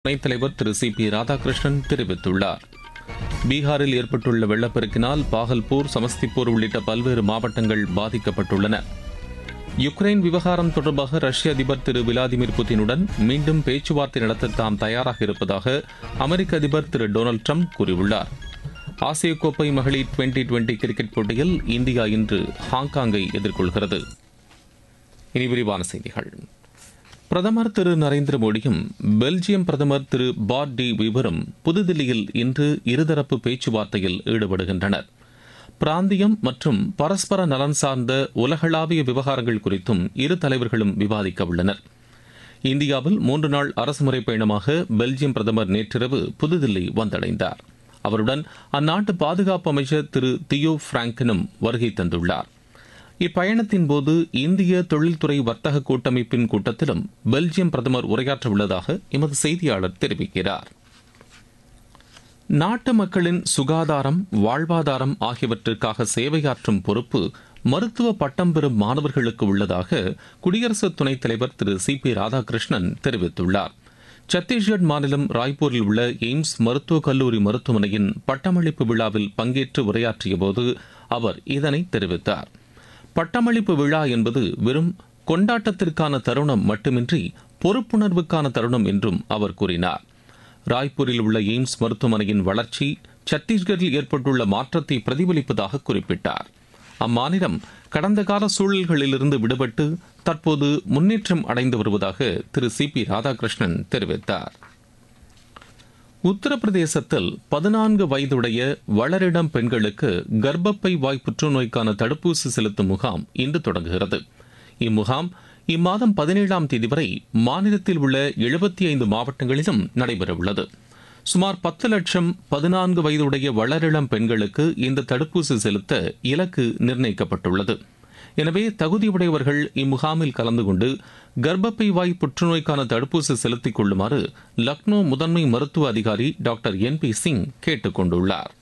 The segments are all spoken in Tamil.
துணைத் தலைவர் திரு சி பி ராதாகிருஷ்ணன் தெரிவித்துள்ளார் பீகாரில் ஏற்பட்டுள்ள வெள்ளப்பெருக்கினால் பாகல்பூர் சமஸ்திபூர் உள்ளிட்ட பல்வேறு மாவட்டங்கள் பாதிக்கப்பட்டுள்ளன யுக்ரைன் விவகாரம் தொடர்பாக ரஷ்ய அதிபர் திரு விளாடிமிர் புதினுடன் மீண்டும் பேச்சுவார்த்தை நடத்த தாம் தயாராக இருப்பதாக அமெரிக்க அதிபர் திரு டொனால்டு ட்ரம்ப் கூறியுள்ளார் ஆசிய கோப்பை மகளிர் டுவெண்டி டுவெண்டி கிரிக்கெட் போட்டியில் இந்தியா இன்று ஹாங்காங்கை எதிர்கொள்கிறது இனி விரிவான செய்திகள் பிரதமர் திரு நரேந்திர மோடியும் பெல்ஜியம் பிரதமர் திரு பாட் டி விவரும் புதுதில்லியில் இன்று இருதரப்பு பேச்சுவார்த்தையில் ஈடுபடுகின்றனர் பிராந்தியம் மற்றும் பரஸ்பர நலன் சார்ந்த உலகளாவிய விவகாரங்கள் குறித்தும் இரு தலைவர்களும் விவாதிக்க உள்ளனர் இந்தியாவில் மூன்று நாள் அரசுமுறை பயணமாக பெல்ஜியம் பிரதமர் நேற்றிரவு புதுதில்லி வந்தடைந்தார் அவருடன் அந்நாட்டு பாதுகாப்பு அமைச்சர் திரு தியோ பிராங்கனும் வருகை தந்துள்ளார் இப்பயணத்தின் போது இந்திய தொழில்துறை வர்த்தக கூட்டமைப்பின் கூட்டத்திலும் பெல்ஜியம் பிரதமர் உரையாற்ற உள்ளதாக எமது செய்தியாளர் தெரிவிக்கிறார் நாட்டு மக்களின் சுகாதாரம் வாழ்வாதாரம் ஆகியவற்றிற்காக சேவையாற்றும் பொறுப்பு மருத்துவ பட்டம் பெறும் மாணவர்களுக்கு உள்ளதாக குடியரசு துணைத் தலைவர் திரு சி பி ராதாகிருஷ்ணன் தெரிவித்துள்ளார் சத்தீஸ்கட் மாநிலம் ராய்ப்பூரில் உள்ள எய்ம்ஸ் மருத்துவக் கல்லூரி மருத்துவமனையின் பட்டமளிப்பு விழாவில் பங்கேற்று உரையாற்றிய போது அவர் இதனை தெரிவித்தார் பட்டமளிப்பு விழா என்பது வெறும் கொண்டாட்டத்திற்கான தருணம் மட்டுமின்றி பொறுப்புணர்வுக்கான தருணம் என்றும் அவர் கூறினார் ராய்ப்பூரில் உள்ள எய்ம்ஸ் மருத்துவமனையின் வளர்ச்சி சத்தீஸ்கரில் ஏற்பட்டுள்ள மாற்றத்தை பிரதிபலிப்பதாக குறிப்பிட்டார் அம்மாநிலம் கடந்த கால சூழல்களிலிருந்து விடுபட்டு தற்போது முன்னேற்றம் அடைந்து வருவதாக திரு சி பி ராதாகிருஷ்ணன் தெரிவித்தார் உத்தரப்பிரதேசத்தில் பதினான்கு வயதுடைய வளரிடம் பெண்களுக்கு கர்ப்பப்பை வாய் புற்றுநோய்க்கான தடுப்பூசி செலுத்தும் முகாம் இன்று தொடங்குகிறது இம்முகாம் இம்மாதம் பதினேழாம் தேதி வரை மாநிலத்தில் உள்ள எழுபத்தி ஐந்து மாவட்டங்களிலும் நடைபெறவுள்ளது சுமார் பத்து லட்சம் பதினான்கு வயதுடைய வளரிளம் பெண்களுக்கு இந்த தடுப்பூசி செலுத்த இலக்கு நிர்ணயிக்கப்பட்டுள்ளது எனவே தகுதியுடையவர்கள் இம்முகாமில் கலந்து கொண்டு கர்ப்பப்பை வாய் புற்றுநோய்க்கான தடுப்பூசி செலுத்திக் கொள்ளுமாறு லக்னோ முதன்மை மருத்துவ அதிகாரி டாக்டர் என் பி சிங் கேட்டுக் கொண்டுள்ளார்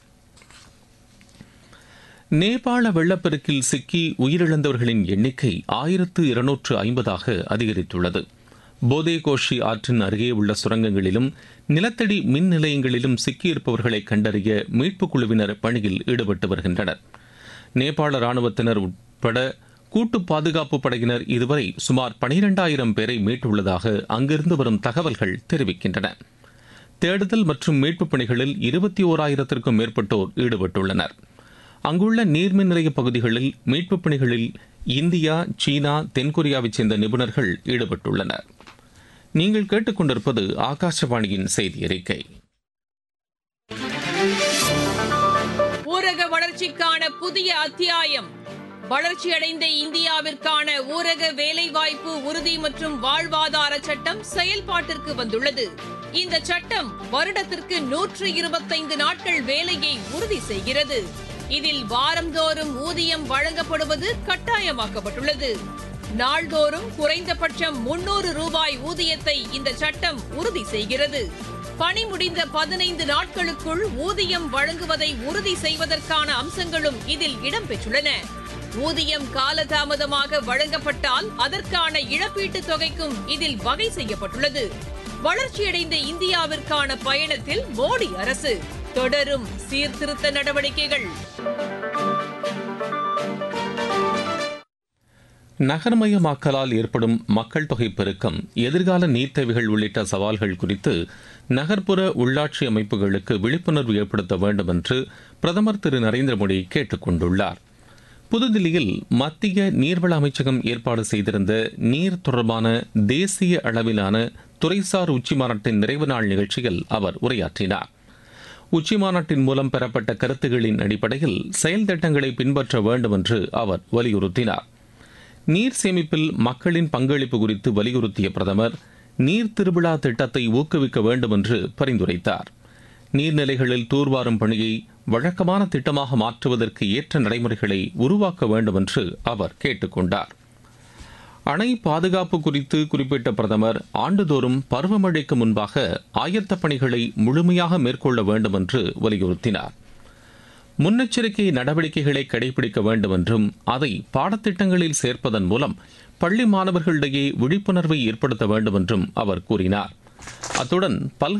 நேபாள வெள்ளப்பெருக்கில் சிக்கி உயிரிழந்தவர்களின் எண்ணிக்கை ஆயிரத்து இருநூற்று ஐம்பதாக அதிகரித்துள்ளது போதே கோஷி ஆற்றின் அருகே உள்ள சுரங்கங்களிலும் நிலத்தடி மின் நிலையங்களிலும் சிக்கியிருப்பவர்களை கண்டறிய மீட்புக் குழுவினர் பணியில் ஈடுபட்டு வருகின்றனர் நேபாள ராணுவத்தினர் உட்பட கூட்டு பாதுகாப்பு படையினர் இதுவரை சுமார் பனிரெண்டாயிரம் பேரை மீட்டுள்ளதாக அங்கிருந்து வரும் தகவல்கள் தெரிவிக்கின்றன தேடுதல் மற்றும் மீட்புப் பணிகளில் இருபத்தி ஓராயிரத்திற்கும் மேற்பட்டோர் ஈடுபட்டுள்ளனர் அங்குள்ள நீர்மின் நிலைய பகுதிகளில் மீட்புப் பணிகளில் இந்தியா சீனா தென்கொரியாவைச் சேர்ந்த நிபுணர்கள் ஈடுபட்டுள்ளனர் நீங்கள் கேட்டுக்கொண்டிருப்பது ஆகாஷவாணியின் செய்தி அறிக்கை ஊரக வளர்ச்சிக்கான புதிய அத்தியாயம் வளர்ச்சியடைந்த இந்தியாவிற்கான ஊரக வேலைவாய்ப்பு உறுதி மற்றும் வாழ்வாதார சட்டம் செயல்பாட்டிற்கு வந்துள்ளது இந்த சட்டம் வருடத்திற்கு நூற்று இருபத்தைந்து நாட்கள் வேலையை உறுதி செய்கிறது இதில் வாரந்தோறும் ஊதியம் வழங்கப்படுவது கட்டாயமாக்கப்பட்டுள்ளது நாள்தோறும் குறைந்தபட்சம் முன்னூறு ரூபாய் ஊதியத்தை இந்த சட்டம் உறுதி செய்கிறது பணி முடிந்த பதினைந்து நாட்களுக்குள் ஊதியம் வழங்குவதை உறுதி செய்வதற்கான அம்சங்களும் இதில் இடம்பெற்றுள்ளன ஊதியம் காலதாமதமாக வழங்கப்பட்டால் அதற்கான இழப்பீட்டுத் தொகைக்கும் இதில் வகை செய்யப்பட்டுள்ளது வளர்ச்சியடைந்த இந்தியாவிற்கான பயணத்தில் மோடி அரசு தொடரும் சீர்திருத்த நடவடிக்கைகள் நகர்மயமாக்கலால் ஏற்படும் மக்கள் தொகை பெருக்கம் எதிர்கால நீர் தேவைகள் உள்ளிட்ட சவால்கள் குறித்து நகர்ப்புற உள்ளாட்சி அமைப்புகளுக்கு விழிப்புணர்வு ஏற்படுத்த வேண்டும் என்று பிரதமர் திரு நரேந்திர மோடி கேட்டுக் கொண்டுள்ளார் புதுதில்லியில் மத்திய நீர்வள அமைச்சகம் ஏற்பாடு செய்திருந்த நீர் தொடர்பான தேசிய அளவிலான துறைசார் உச்சிமாநாட்டின் நிறைவு நாள் நிகழ்ச்சியில் அவர் உரையாற்றினார் உச்சிமாநாட்டின் மூலம் பெறப்பட்ட கருத்துகளின் அடிப்படையில் செயல் திட்டங்களை பின்பற்ற வேண்டும் என்று அவர் வலியுறுத்தினார் நீர் சேமிப்பில் மக்களின் பங்களிப்பு குறித்து வலியுறுத்திய பிரதமர் நீர் திருவிழா திட்டத்தை ஊக்குவிக்க வேண்டும் என்று பரிந்துரைத்தார் நீர்நிலைகளில் தூர்வாரும் பணியை வழக்கமான திட்டமாக மாற்றுவதற்கு ஏற்ற நடைமுறைகளை உருவாக்க வேண்டும் என்று அவர் கேட்டுக்கொண்டார் அணை பாதுகாப்பு குறித்து குறிப்பிட்ட பிரதமர் ஆண்டுதோறும் பருவமழைக்கு முன்பாக ஆயத்த பணிகளை முழுமையாக மேற்கொள்ள வேண்டும் என்று வலியுறுத்தினார் முன்னெச்சரிக்கை நடவடிக்கைகளை கடைபிடிக்க வேண்டும் என்றும் அதை பாடத்திட்டங்களில் சேர்ப்பதன் மூலம் பள்ளி மாணவர்களிடையே விழிப்புணர்வை ஏற்படுத்த வேண்டும் என்றும் அவர் கூறினார் அத்துடன் பல்கலை